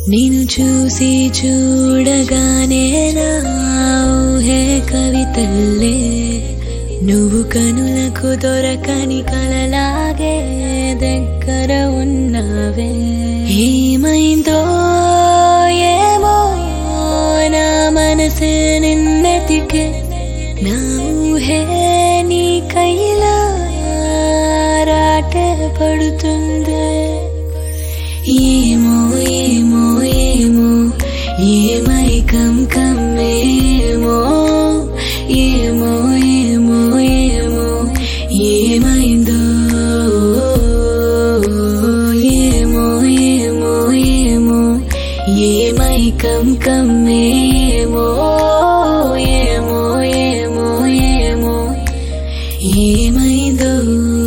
నేను చూసి చూడగానే నా ఊహే కవితల్లే నువ్వు కనులకు దొరకని కలలాగే దగ్గర ఉన్నావే ఏమైందో ఏమో నా మనసే నిన్నెతికే నా ఊహే నీ కైలా రాటే పడుతుందే ఏమో ఏమో ఏమో ఏమైకం కమ్మేమో ఏమో ఏమో ఏమో ఏమైందో ఏమో ఏమో ఏమో ఏమైకం కమ్మేమో ఏమో ఏమో ఏమో ఏమైందో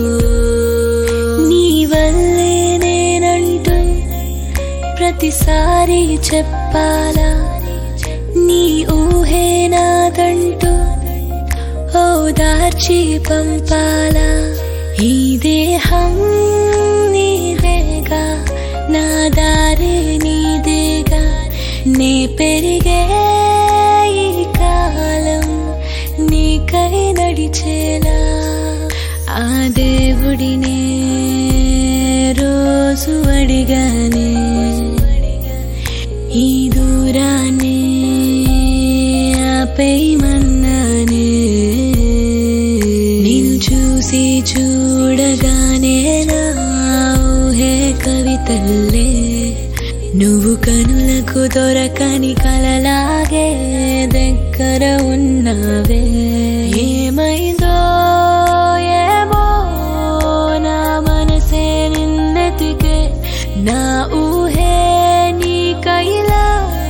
నీ వల్లే నేనంటూ ప్రతిసారి చెప్పాలా నీ ఊహే నాదంటూ ఓదార్చి పంపాలా ఈ దేహం నీదేగా నా దారి నీదేగా నే పెరిగే ఈ కాలం నీకై నడిచేలా ఆ దేవుడినే రోజు అడిగానే ఈ దూరాన్ని ఆపేయమన్నానే నేను చూసి చూడగానే నా ఊహే కవితల్లే నువ్వు కనులకు దొరకని కలలాగే దగ్గర ఉన్నావే ఏమైందో ఏమో నా మనసే నిన్నెతికే నా ఊహే నీ కైలా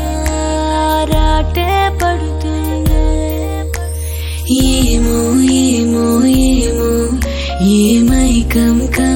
రాటే పడుతుంది ఏమో ఏమో ఏమో ఏమైకం కా